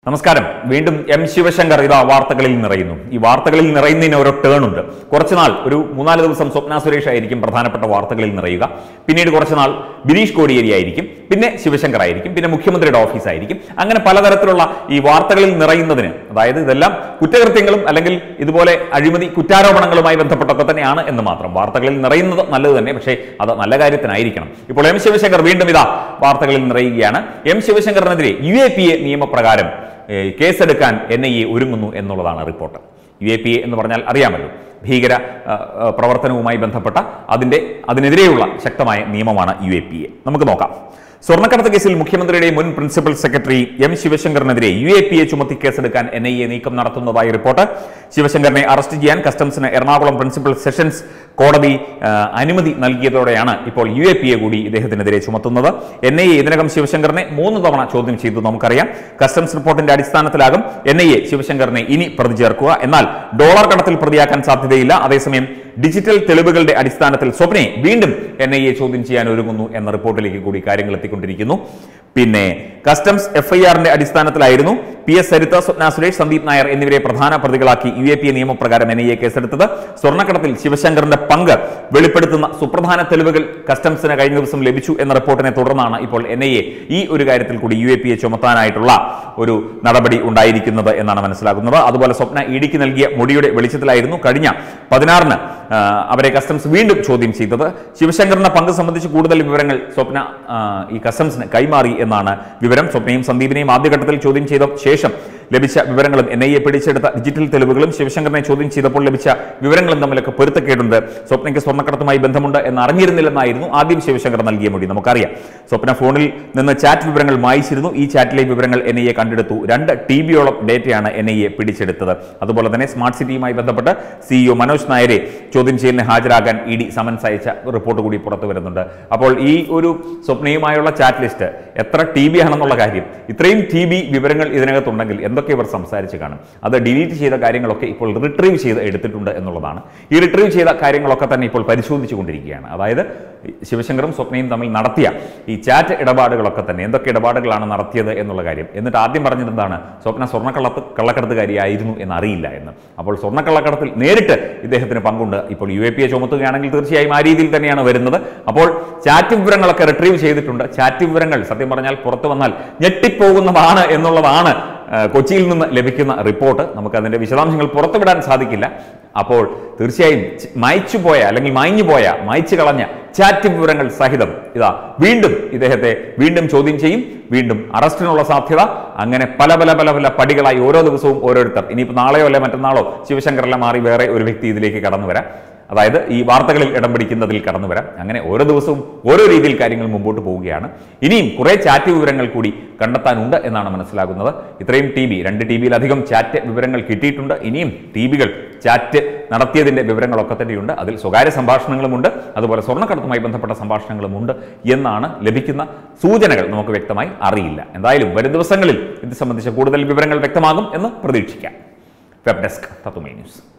നമസ്കാരം വീണ്ടും എം ശിവശങ്കർ ഇതാ വാർത്തകളിൽ നിറയുന്നു ഈ വാർത്തകളിൽ നിറയുന്നതിന് ഓരോ ടേൺ ഉണ്ട് കുറച്ചുനാൾ ഒരു മൂന്നാല് ദിവസം സ്വപ്ന സുരേഷ് ആയിരിക്കും പ്രധാനപ്പെട്ട വാർത്തകളിൽ നിറയുക പിന്നീട് കുറച്ചുനാൾ ബിനീഷ് കോടിയേരി ആയിരിക്കും പിന്നെ ശിവശങ്കർ ആയിരിക്കും പിന്നെ മുഖ്യമന്ത്രിയുടെ ഓഫീസ് ആയിരിക്കും അങ്ങനെ പലതരത്തിലുള്ള ഈ വാർത്തകളിൽ നിറയുന്നതിന് അതായത് ഇതെല്ലാം കുറ്റകൃത്യങ്ങളും അല്ലെങ്കിൽ ഇതുപോലെ അഴിമതി കുറ്റാരോപണങ്ങളുമായി ബന്ധപ്പെട്ടൊക്കെ തന്നെയാണ് എന്ന് മാത്രം വാർത്തകളിൽ നിറയുന്നത് നല്ലത് തന്നെ പക്ഷേ അത് നല്ല കാര്യത്തിനായിരിക്കണം ഇപ്പോൾ എം ശിവശങ്കർ വീണ്ടും ഇതാ വാർത്തകളിൽ നിറയുകയാണ് എം ശിവശങ്കറിനെതിരെ യു എ പി എ നിയമപ്രകാരം ഏഹ്, കേസെടുക്കാൻ എൻ ഐ എ ഒരുങ്ങുന്നു എന്നുള്ളതാണ് report U A P A എന്ന് പറഞ്ഞാൽ അറിയാമല്ലോ ഭീകര ആ, ആ, പ്രവർത്തനവുമായി ബന്ധപ്പെട്ട അതിൻ്റെ അതിനെതിരെയുള്ള ശക്തമായ നിയമമാണ് യു എ പി എ നമുക്ക് നോക്കാം സ്വർണ്ണക്കടത്ത് കേസിൽ മുഖ്യമന്ത്രിയുടെ മുൻ പ്രിൻസിപ്പൽ സെക്രട്ടറി എം ശിവശങ്കറിനെതിരെ യു എ പി എ ചുമത്തി കേസെടുക്കാൻ എൻ ഐ എ നീക്കം നടത്തുന്നതായി റിപ്പോർട്ട് ശിവശങ്കറിനെ അറസ്റ്റ് ചെയ്യാൻ കസ്റ്റംസിന് എറണാകുളം പ്രിൻസിപ്പൽ സെഷൻസ് കോടതി ആ, അനുമതി നൽകിയതോടെയാണ് ഇപ്പോൾ യു എ പി എ കൂടി ഇദ്ദേഹത്തിനെതിരെ ചുമത്തുന്നത് എൻ ഐ എ ഇതിനകം ശിവശങ്കറിനെ മൂന്ന് തവണ ചോദ്യം ചെയ്തു നമുക്കറിയാം കസ്റ്റംസ് റിപ്പോർട്ടിന്റെ അടിസ്ഥാനത്തിലാകും എൻ ഐ എ ശിവശങ്കറിനെ ഇനി പ്രതി ചേർക്കുക എന്നാൽ ഡോളർ കടത്തിൽ പ്രതിയാക്കാൻ സാധ്യതയില്ല അതേസമയം ഡിജിറ്റൽ തെളിവുകളുടെ അടിസ്ഥാനത്തിൽ സ്വപ്നയെ വീണ്ടും എൻ ഐ എ ചോദ്യം ചെയ്യാൻ ഒരുങ്ങുന്നു എന്ന റിപ്പോർട്ടിലേക്ക് കൂടി കാര്യങ്ങൾ എത്തിക്കൊണ്ടിരിക്കുന്നു പിന്നെ കസ്റ്റംസ് എഫ്ഐആറിന്റെ അടിസ്ഥാനത്തിലായിരുന്നു പി എസ് സരിത സ്വപ്ന സുരേഷ് സന്ദീപ് നായർ എന്നിവരെ പ്രധാന പ്രതികളാക്കി യു എ പി എ നിയമപ്രകാരം എൻ ഐ എ കേസെടുത്തത് സ്വർണ്ണക്കടത്തിൽ ശിവശങ്കറിന്റെ പങ്ക് വെളിപ്പെടുത്തുന്ന സുപ്രധാന തെളിവുകൾ കസ്റ്റംസിന് കഴിഞ്ഞ ദിവസം ലഭിച്ചു എന്ന റിപ്പോർട്ടിനെ തുടർന്നാണ് ഇപ്പോൾ എൻ ഐ എ ഈ ഒരു കാര്യത്തിൽ കൂടി യു എ പി എ ചുമത്താനായിട്ടുള്ള ഒരു നടപടി ഉണ്ടായിരിക്കുന്നത് എന്നാണ് മനസ്സിലാക്കുന്നത് അതുപോലെ സ്വപ്ന ഇഡിക്ക് നൽകിയ മൊഴിയുടെ വെളിച്ചത്തിലായിരുന്നു കഴിഞ്ഞ പതിനാറിന് ആ, അവരെ കസ്റ്റംസ് വീണ്ടും ചോദ്യം ചെയ്തത് ശിവശങ്കറിന്റെ പങ്ക് സംബന്ധിച്ച് കൂടുതൽ വിവരങ്ങൾ സ്വപ്ന ആ, ഈ കസ്റ്റംസിന് കൈമാറി എന്നാണ് വിവരം സ്വപ്നയും സന്ദീപിനെയും ആദ്യഘട്ടത്തിൽ ചോദ്യം ചെയ്ത ശേഷം ലഭിച്ച വിവരങ്ങളും എൻ ഐ എ പിടിച്ചെടുത്ത ഡിജിറ്റൽ തെളിവുകളും ശിവശങ്കറിനെ ചോദ്യം ചെയ്തപ്പോൾ ലഭിച്ച വിവരങ്ങളും തമ്മിലൊക്കെ പൊരുത്തക്കേടുണ്ട് സ്വപ്നയ്ക്ക് സ്വർണ്ണക്കടത്തുമായി ബന്ധമുണ്ട് എന്ന് അറിഞ്ഞിരുന്നില്ലെന്നായിരുന്നു ആദ്യം ശിവശങ്കർ നൽകിയ മൊഴി നമുക്കറിയാം സ്വപ്ന ഫോണിൽ നിന്ന് ചാറ്റ് വിവരങ്ങൾ മായിച്ചിരുന്നു ഈ ചാറ്റിലെ വിവരങ്ങൾ എൻ ഐ എ കണ്ടെടുത്തു രണ്ട് ടി ബിയോളം ഡേറ്റയാണ് എൻ ഐ എ പിടിച്ചെടുത്തത് അതുപോലെ തന്നെ സ്മാർട്ട് സിറ്റിയുമായി ബന്ധപ്പെട്ട് സിഇഒ മനോജ് നായരെ ചോദ്യം ചെയ്യലിന് ഹാജരാകാൻ ഇ ഡി സമൻസ് അയച്ച റിപ്പോർട്ട് കൂടി പുറത്തു വരുന്നുണ്ട് അപ്പോൾ ഈ ഒരു സ്വപ്നയുമായുള്ള ചാറ്റ് ലിസ്റ്റ് എത്ര ടി ബി ആണെന്നുള്ള കാര്യം ഇത്രയും ടി ബി വിവരങ്ങൾ ഇതിനകത്തുണ്ടെങ്കിൽ എന്തൊക്കെ ഇവർ സംസാരിച്ച് കാണും അത് ഡിലീറ്റ് ചെയ്ത കാര്യങ്ങളൊക്കെ ഇപ്പോൾ റിട്രീവ് ചെയ്ത് എടുത്തിട്ടുണ്ട് എന്നുള്ളതാണ് ഈ റിട്രീവ് ചെയ്ത കാര്യങ്ങളൊക്കെ തന്നെ ഇപ്പോൾ പരിശോധിച്ചു കൊണ്ടിരിക്കുകയാണ് അതായത് ശിവശങ്കറും സ്വപ്നയും തമ്മിൽ നടത്തിയ ഈ ചാറ്റ് ഇടപാടുകളൊക്കെ തന്നെ എന്തൊക്കെ ഇടപാടുകളാണ് നടത്തിയത് എന്നുള്ള കാര്യം എന്നിട്ട് ആദ്യം പറഞ്ഞത് എന്താണ് സ്വപ്ന സ്വർണ്ണക്കള്ളത്ത് കള്ളക്കടത്തുകാരിയായിരുന്നു എന്ന് അറിയില്ല എന്ന് അപ്പോൾ സ്വർണ്ണക്കള്ളക്കടത്തിൽ നേരിട്ട് ഇദ്ദേഹത്തിന് പങ്കുണ്ട് ഇപ്പോൾ യു എ പി എ ചുമത്തുകയാണെങ്കിൽ തീർച്ചയായും ആ രീതിയിൽ തന്നെയാണ് വരുന്നത് അപ്പോൾ ചാറ്റ് വിവരങ്ങളൊക്കെ റിട്രീവ് ചെയ്തിട്ടുണ്ട് ചാറ്റ് വിവരങ്ങൾ സത്യം പറഞ്ഞാൽ പുറത്തു വന്നാൽ ഞെട്ടിപ്പോകുന്നതാണ് എന്നുള്ളതാണ് ആ, കൊച്ചിയിൽ നിന്ന് ലഭിക്കുന്ന റിപ്പോർട്ട് നമുക്ക് അതിന്റെ വിശദാംശങ്ങൾ പുറത്തുവിടാൻ സാധിക്കില്ല അപ്പോൾ തീർച്ചയായും ച- മായ്ച്ചു പോയ അല്ലെങ്കിൽ മായ്ഞ്ഞു പോയ മായ്ച്ചു കളഞ്ഞ ചാറ്റ് വിവരങ്ങൾ സഹിതം ഇതാ വീണ്ടും ഇദ്ദേഹത്തെ വീണ്ടും ചോദ്യം ചെയ്യും വീണ്ടും അറസ്റ്റിനുള്ള സാധ്യത അങ്ങനെ പല പല പല പല പടികളായി ഓരോ ദിവസവും ഓരോരുത്തർ ഇനിയിപ്പോൾ നാളെയോ അല്ലെ മറ്റന്നാളോ ശിവശങ്കറെല്ലാം മാറി വേറെ ഒരു വ്യക്തി ഇതിലേക്ക് കടന്നു വരാം അതായത് ഈ വാർത്തകളിൽ ഇടം പിടിക്കുന്നതിൽ കടന്നു വരാം അങ്ങനെ ഓരോ ദിവസവും ഓരോ രീതിയിൽ കാര്യങ്ങൾ മുമ്പോട്ട് പോവുകയാണ് ഇനിയും കുറേ ചാറ്റ് വിവരങ്ങൾ കൂടി കണ്ടെത്താനുണ്ട് എന്നാണ് മനസ്സിലാകുന്നത് ഇത്രയും ടി ബി രണ്ട് ടി ബിയിലധികം ചാറ്റ് വിവരങ്ങൾ കിട്ടിയിട്ടുണ്ട് ഇനിയും ടി ബികൾ ചാറ്റ് നടത്തിയതിന്റെ വിവരങ്ങളൊക്കെ തന്നെയുണ്ട് അതിൽ സ്വകാര്യ സംഭാഷണങ്ങളുമുണ്ട് അതുപോലെ സ്വർണ്ണക്കടത്തുമായി ബന്ധപ്പെട്ട സംഭാഷണങ്ങളുമുണ്ട് എന്നാണ് ലഭിക്കുന്ന സൂചനകൾ നമുക്ക് വ്യക്തമായി അറിയില്ല എന്തായാലും വരും ദിവസങ്ങളിൽ ഇത് സംബന്ധിച്ച കൂടുതൽ വിവരങ്ങൾ വ്യക്തമാകും എന്ന് പ്രതീക്ഷിക്കാം വെബ് ഡെസ്ക് തത്തുമൈ ന്യൂസ്